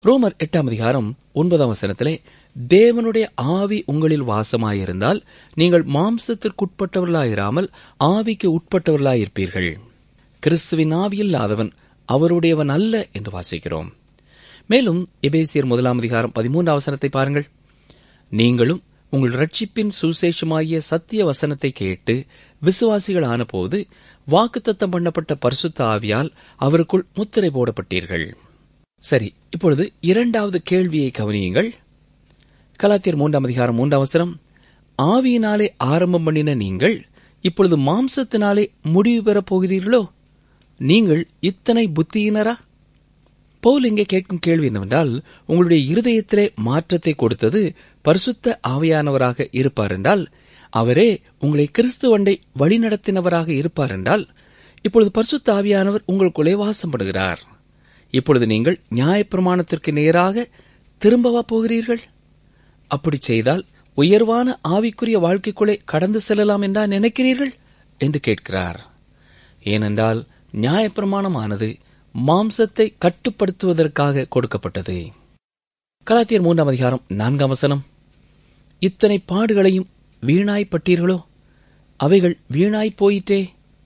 ரோமர் எட்டாம் அதிகாரம் ஒன்பதாம் வசனத்திலே தேவனுடைய ஆவி உங்களில் வாசமாயிருந்தால் நீங்கள் மாம்சத்திற்குட்பட்டவர்களாயிராமல் ஆவிக்கு உட்பட்டவர்களாயிருப்பீர்கள் கிறிஸ்துவின் ஆவி இல்லாதவன் அவருடையவன் அல்ல என்று வாசிக்கிறோம் மேலும் எபேசியர் முதலாம் அதிகாரம் பதிமூன்றாம் வசனத்தை பாருங்கள் நீங்களும் உங்கள் ரட்சிப்பின் சுசேஷமாகிய சத்திய வசனத்தை கேட்டு விசுவாசிகள் ஆனபோது வாக்குத்தத்தம் பண்ணப்பட்ட பரிசுத்த ஆவியால் அவருக்குள் முத்திரை போடப்பட்டீர்கள் சரி இப்பொழுது இரண்டாவது கேள்வியை கவனியுங்கள் கலாத்தியர் மூன்றாம் அதிகாரம் மூன்றாம் அவசரம் ஆவியினாலே ஆரம்பம் பண்ணின நீங்கள் இப்பொழுது மாம்சத்தினாலே முடிவு பெறப் போகிறீர்களோ நீங்கள் இத்தனை புத்தியினரா பவுல் இங்கே கேட்கும் கேள்வி என்னவென்றால் உங்களுடைய இருதயத்திலே மாற்றத்தை கொடுத்தது பரிசுத்த ஆவியானவராக இருப்பார் என்றால் அவரே உங்களை கிறிஸ்துவண்டை வழிநடத்தினவராக இருப்பார் என்றால் இப்பொழுது பரிசுத்த ஆவியானவர் உங்களுக்குள்ளே வாசம் பண்ணுகிறார் இப்பொழுது நீங்கள் நியாயப்பிரமாணத்திற்கு நேராக திரும்பவா போகிறீர்கள் அப்படி செய்தால் உயர்வான ஆவிக்குரிய வாழ்க்கைக்குள்ளே கடந்து செல்லலாம் என்றா நினைக்கிறீர்கள் என்று கேட்கிறார் ஏனென்றால் நியாயப்பிரமாணமானது மாம்சத்தை கட்டுப்படுத்துவதற்காக கொடுக்கப்பட்டது கலாத்தியர் மூன்றாம் அதிகாரம் நான்காம் வசனம் இத்தனை பாடுகளையும் வீணாய்ப்பட்டீர்களோ அவைகள் வீணாய் போயிற்றே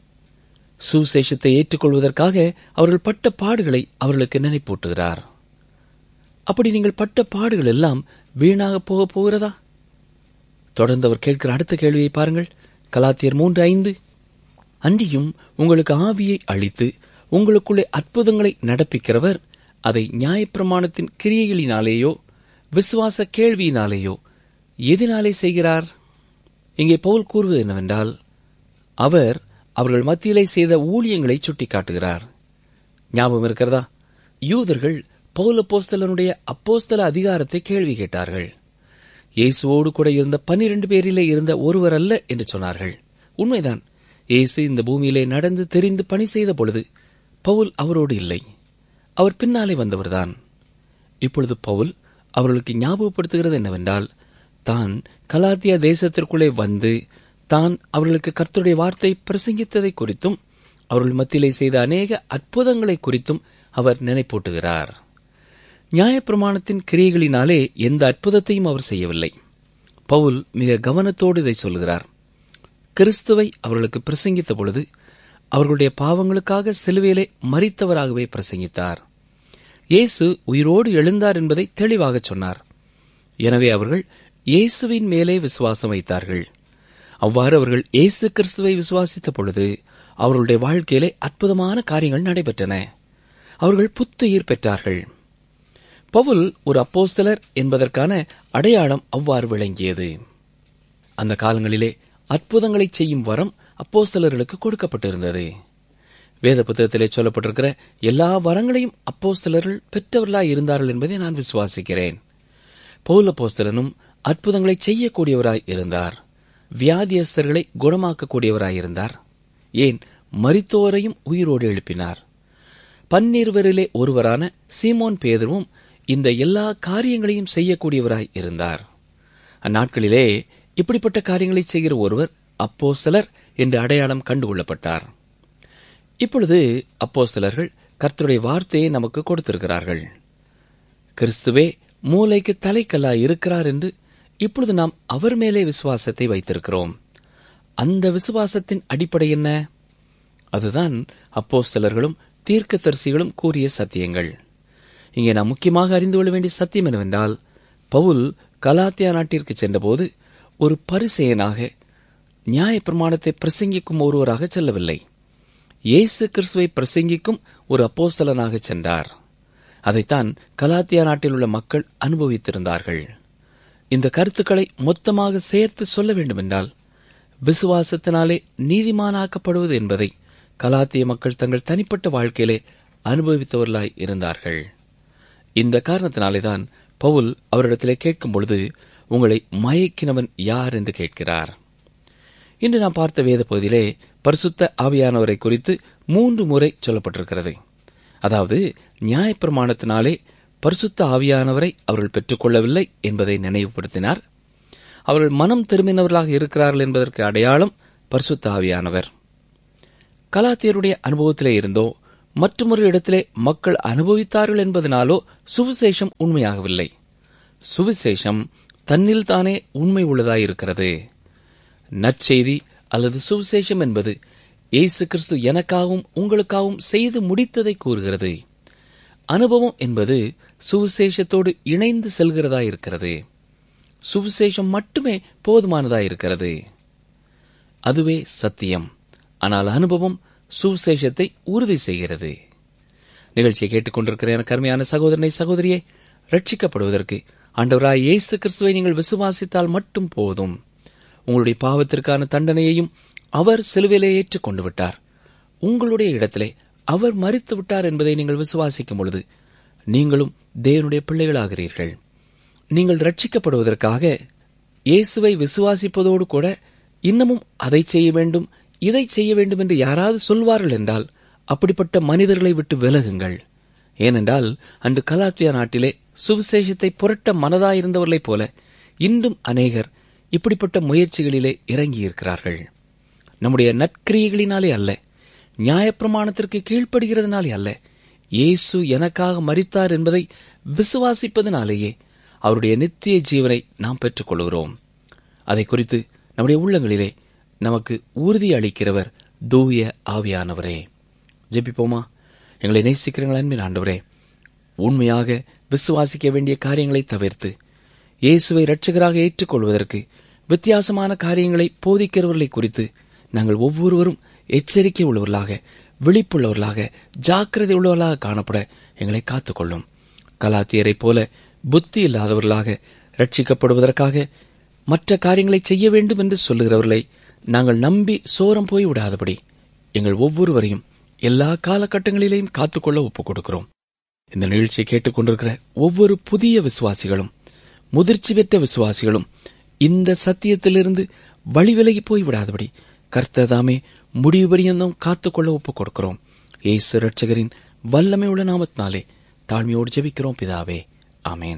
சுசேஷத்தை ஏற்றுக்கொள்வதற்காக அவர்கள் பட்ட பாடுகளை அவர்களுக்கு நினைப்பூட்டுகிறார் அப்படி நீங்கள் பட்ட பாடுகள் எல்லாம் வீணாக போக போகிறதா தொடர்ந்து அவர் கேட்கிற அடுத்த கேள்வியை பாருங்கள் கலாத்தியர் மூன்று ஐந்து அன்றியும் உங்களுக்கு ஆவியை அளித்து உங்களுக்குள்ளே அற்புதங்களை நடப்பிக்கிறவர் அதை நியாயப்பிரமாணத்தின் கிரியைகளினாலேயோ விசுவாச கேள்வியினாலேயோ எதினாலே செய்கிறார் இங்கே பவுல் கூறுவது என்னவென்றால் அவர் அவர்கள் மத்தியிலே செய்த ஊழியங்களை சுட்டிக்காட்டுகிறார் ஞாபகம் இருக்கிறதா யூதர்கள் பவுல் அப்போஸ்தலனுடைய அப்போஸ்தல அதிகாரத்தை கேள்வி கேட்டார்கள் இயேசுவோடு கூட இருந்த பன்னிரண்டு பேரிலே இருந்த ஒருவர் அல்ல என்று சொன்னார்கள் உண்மைதான் இயேசு இந்த பூமியிலே நடந்து தெரிந்து பணி செய்த பொழுது பவுல் அவரோடு இல்லை அவர் பின்னாலே வந்தவர்தான் இப்பொழுது பவுல் அவர்களுக்கு ஞாபகப்படுத்துகிறது என்னவென்றால் தான் கலாத்தியா தேசத்திற்குள்ளே வந்து தான் அவர்களுக்கு கர்த்தருடைய வார்த்தை பிரசங்கித்ததை குறித்தும் அவர்கள் மத்தியிலே செய்த அநேக அற்புதங்களை குறித்தும் அவர் நினைப்பூட்டுகிறார் நியாயப்பிரமாணத்தின் கிரியைகளினாலே எந்த அற்புதத்தையும் அவர் செய்யவில்லை பவுல் மிக கவனத்தோடு இதை சொல்கிறார் கிறிஸ்துவை அவர்களுக்கு பிரசங்கித்த பொழுது அவர்களுடைய பாவங்களுக்காக சிலுவையிலே மறித்தவராகவே பிரசங்கித்தார் இயேசு உயிரோடு எழுந்தார் என்பதை தெளிவாக சொன்னார் எனவே அவர்கள் இயேசுவின் மேலே விசுவாசம் வைத்தார்கள் அவ்வாறு அவர்கள் இயேசு கிறிஸ்துவை விசுவாசித்த பொழுது அவர்களுடைய வாழ்க்கையிலே அற்புதமான காரியங்கள் நடைபெற்றன அவர்கள் புத்துயிர் பெற்றார்கள் பவுல் ஒரு அப்போஸ்தலர் என்பதற்கான அடையாளம் அவ்வாறு விளங்கியது அந்த காலங்களிலே அற்புதங்களை செய்யும் வரம் அப்போஸ்தலர்களுக்கு கொடுக்கப்பட்டிருந்தது வேத புத்தகத்திலே சொல்லப்பட்டிருக்கிற எல்லா வரங்களையும் அப்போஸ்தலர்கள் பெற்றவர்களாய் இருந்தார்கள் என்பதை நான் விசுவாசிக்கிறேன் பவுல் அப்போஸ்தலனும் அற்புதங்களை செய்யக்கூடியவராய் இருந்தார் வியாதியஸ்தர்களை குணமாக்கக்கூடியவராய் இருந்தார் ஏன் மரித்தோரையும் உயிரோடு எழுப்பினார் பன்னிருவரிலே ஒருவரான சீமோன் பேதரும் இந்த எல்லா காரியங்களையும் செய்யக்கூடியவராய் இருந்தார் அந்நாட்களிலே இப்படிப்பட்ட காரியங்களை செய்கிற ஒருவர் அப்போஸ்தலர் என்று அடையாளம் கண்டுகொள்ளப்பட்டார் இப்பொழுது அப்போஸ்தலர்கள் கர்த்தருடைய வார்த்தையை நமக்கு கொடுத்திருக்கிறார்கள் கிறிஸ்துவே மூளைக்கு தலைக்கல்லாய் இருக்கிறார் என்று இப்பொழுது நாம் அவர் மேலே விசுவாசத்தை வைத்திருக்கிறோம் அந்த விசுவாசத்தின் அடிப்படை என்ன அதுதான் அப்போஸ்தலர்களும் தீர்க்கதரிசிகளும் கூறிய சத்தியங்கள் இங்கே நாம் முக்கியமாக அறிந்து கொள்ள வேண்டிய சத்தியம் என்னவென்றால் பவுல் கலாத்தியா நாட்டிற்கு சென்றபோது ஒரு பரிசெயனாக நியாயப்பிரமாணத்தை பிரசங்கிக்கும் ஒருவராக செல்லவில்லை இயேசு கிறிஸ்துவை பிரசங்கிக்கும் ஒரு அப்போஸ்தலனாக சென்றார் அதைத்தான் கலாத்தியா நாட்டில் உள்ள மக்கள் அனுபவித்திருந்தார்கள் இந்த கருத்துக்களை மொத்தமாக சேர்த்து சொல்ல வேண்டுமென்றால் விசுவாசத்தினாலே நீதிமானாக்கப்படுவது என்பதை கலாத்திய மக்கள் தங்கள் தனிப்பட்ட வாழ்க்கையிலே அனுபவித்தவர்களாய் இருந்தார்கள் இந்த காரணத்தினாலேதான் பவுல் அவரிடத்திலே கேட்கும் பொழுது உங்களை மயக்கினவன் யார் என்று கேட்கிறார் இன்று நாம் பார்த்த வேத பகுதியிலே பரிசுத்த ஆவியானவரை குறித்து மூன்று முறை சொல்லப்பட்டிருக்கிறது அதாவது நியாயப்பிரமாணத்தினாலே பரிசுத்த ஆவியானவரை அவர்கள் பெற்றுக்கொள்ளவில்லை என்பதை நினைவுபடுத்தினார் அவர்கள் மனம் திரும்பினவர்களாக இருக்கிறார்கள் என்பதற்கு அடையாளம் பரிசுத்த ஆவியானவர் கலாத்தியருடைய அனுபவத்திலே இருந்தோ மற்றொரு இடத்திலே மக்கள் அனுபவித்தார்கள் என்பதனாலோ சுவிசேஷம் உண்மையாகவில்லை சுவிசேஷம் தன்னில் தானே உண்மை உள்ளதாயிருக்கிறது நற்செய்தி அல்லது சுவிசேஷம் என்பது இயேசு கிறிஸ்து எனக்காகவும் உங்களுக்காகவும் செய்து முடித்ததை கூறுகிறது அனுபவம் என்பது சுவிசேஷத்தோடு இணைந்து செல்கிறதா இருக்கிறது சுவிசேஷம் மட்டுமே போதுமானதா இருக்கிறது அதுவே சத்தியம் ஆனால் அனுபவம் சுவிசேஷத்தை உறுதி செய்கிறது நிகழ்ச்சியை கேட்டுக்கொண்டிருக்கிற எனக்கு அருமையான சகோதரனை சகோதரியே ரட்சிக்கப்படுவதற்கு ஆண்டவராய் இயேசு கிறிஸ்துவை நீங்கள் விசுவாசித்தால் மட்டும் போதும் உங்களுடைய பாவத்திற்கான தண்டனையையும் அவர் சிலுவையிலே ஏற்றுக்கொண்டு விட்டார் உங்களுடைய இடத்திலே அவர் மறித்து விட்டார் என்பதை நீங்கள் விசுவாசிக்கும் பொழுது நீங்களும் தேவனுடைய பிள்ளைகளாகிறீர்கள் நீங்கள் ரட்சிக்கப்படுவதற்காக இயேசுவை விசுவாசிப்பதோடு கூட இன்னமும் அதை செய்ய வேண்டும் இதை செய்ய வேண்டும் என்று யாராவது சொல்வார்கள் என்றால் அப்படிப்பட்ட மனிதர்களை விட்டு விலகுங்கள் ஏனென்றால் அன்று கலாத்தியா நாட்டிலே சுவிசேஷத்தை புரட்ட மனதாயிருந்தவர்களைப் போல இன்றும் அநேகர் இப்படிப்பட்ட முயற்சிகளிலே இறங்கியிருக்கிறார்கள் நம்முடைய நற்கிரியைகளினாலே அல்ல நியாயப்பிரமாணத்திற்கு கீழ்ப்படுகிறதுனாலே அல்ல இயேசு எனக்காக மரித்தார் என்பதை விசுவாசிப்பதனாலேயே அவருடைய நித்திய ஜீவனை நாம் பெற்றுக்கொள்கிறோம் அதை குறித்து நம்முடைய உள்ளங்களிலே நமக்கு உறுதி அளிக்கிறவர் தூய ஆவியானவரே ஜெபிப்போமா எங்களை நேசிக்கிறீங்களா அன்பின் ஆண்டவரே உண்மையாக விசுவாசிக்க வேண்டிய காரியங்களை தவிர்த்து இயேசுவை இரட்சகராக ஏற்றுக்கொள்வதற்கு வித்தியாசமான காரியங்களை போதிக்கிறவர்களை குறித்து நாங்கள் ஒவ்வொருவரும் எச்சரிக்கை உள்ளவர்களாக விழிப்புள்ளவர்களாக ஜாக்கிரதை உள்ளவர்களாக காணப்பட எங்களை காத்துக்கொள்ளும் கலாத்தியரைப் போல புத்தி இல்லாதவர்களாக ரட்சிக்கப்படுவதற்காக மற்ற காரியங்களை செய்ய வேண்டும் என்று சொல்லுகிறவர்களை நாங்கள் நம்பி சோரம் போய் விடாதபடி எங்கள் ஒவ்வொருவரையும் எல்லா காலகட்டங்களிலேயும் காத்துக்கொள்ள ஒப்புக் கொடுக்கிறோம் இந்த நிகழ்ச்சியை கேட்டுக்கொண்டிருக்கிற ஒவ்வொரு புதிய விசுவாசிகளும் முதிர்ச்சி பெற்ற விசுவாசிகளும் இந்த சத்தியத்திலிருந்து வழிவிலகி போய் விடாதபடி கர்த்ததாமே முடிவு பரியந்தம் காத்துக்கொள்ள ஒப்புக் கொடுக்கிறோம் ஏசு ரட்சகரின் வல்லமை உள்ள நாமத்தினாலே தாழ்மையோடு ஜெபிக்கிறோம் பிதாவே ஆமேன்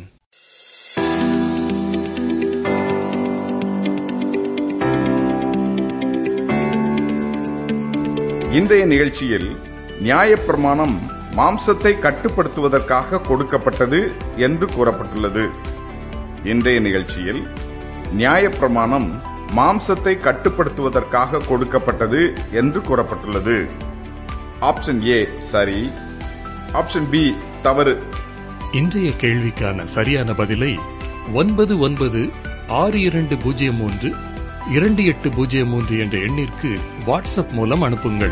இன்றைய நிகழ்ச்சியில் நியாயப்பிரமாணம் மாம்சத்தை கட்டுப்படுத்துவதற்காக கொடுக்கப்பட்டது என்று கூறப்பட்டுள்ளது இன்றைய நிகழ்ச்சியில் நியாயப்பிரமாணம் மாம்சத்தை கட்டுப்படுத்துவதற்காக கொடுக்கப்பட்டது என்று கூறப்பட்டுள்ளது ஆப்ஷன் ஏ சரி ஆப்ஷன் பி தவறு இன்றைய கேள்விக்கான சரியான பதிலை ஒன்பது ஒன்பது ஆறு இரண்டு பூஜ்ஜியம் மூன்று இரண்டு எட்டு பூஜ்ஜியம் மூன்று என்ற எண்ணிற்கு வாட்ஸ்அப் மூலம் அனுப்புங்கள்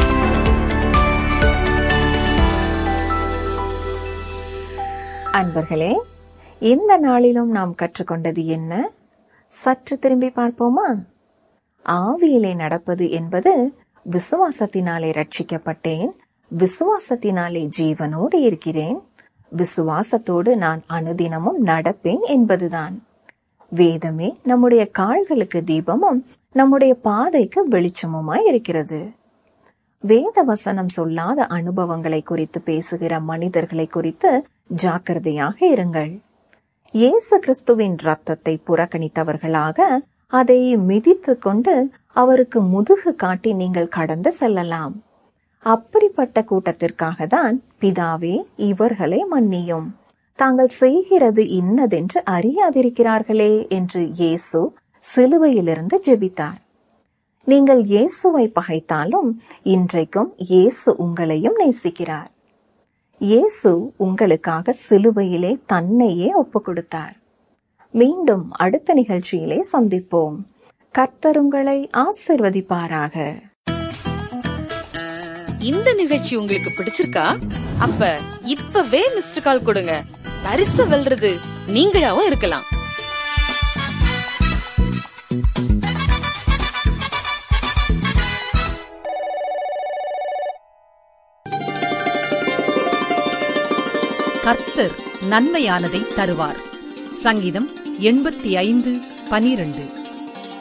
அன்பர்களே இந்த நாளிலும் நாம் கற்றுக்கொண்டது என்ன சற்று திரும்பி பார்ப்போமா ஆவியிலே நடப்பது என்பது விசுவாசத்தினாலே ரட்சிக்கப்பட்டேன் விசுவாசத்தினாலே ஜீவனோடு இருக்கிறேன் விசுவாசத்தோடு நான் அனுதினமும் நடப்பேன் என்பதுதான் வேதமே நம்முடைய கால்களுக்கு தீபமும் நம்முடைய பாதைக்கு வெளிச்சமுமாய் இருக்கிறது வேத வசனம் சொல்லாத அனுபவங்களை குறித்து பேசுகிற மனிதர்களை குறித்து ஜாக்கிரதையாக இருங்கள் இயேசு கிறிஸ்துவின் ரத்தத்தை புறக்கணித்தவர்களாக அதை மிதித்து கொண்டு அவருக்கு முதுகு காட்டி நீங்கள் கடந்து செல்லலாம் அப்படிப்பட்ட கூட்டத்திற்காக தான் பிதாவே இவர்களை மன்னியும் தாங்கள் செய்கிறது இன்னதென்று அறியாதிருக்கிறார்களே என்று இயேசு சிலுவையிலிருந்து ஜெபித்தார் நீங்கள் இயேசுவை பகைத்தாலும் இன்றைக்கும் இயேசு உங்களையும் நேசிக்கிறார் இயேசு உங்களுக்காக சிலுவையிலே தன்னையே ஒப்பு கொடுத்தார் மீண்டும் அடுத்த நிகழ்ச்சியிலே சந்திப்போம் கர்த்தர் உங்களை ஆசிர்வதிப்பாராக இந்த நிகழ்ச்சி உங்களுக்கு பிடிச்சிருக்கா அப்ப இப்பவே மிஸ்டர் கால் கொடுங்க பரிசு வெல்றது நீங்களாவும் இருக்கலாம் கர்த்தர் நன்மையானதை தருவார் சங்கீதம் எண்பத்தி ஐந்து பனிரெண்டு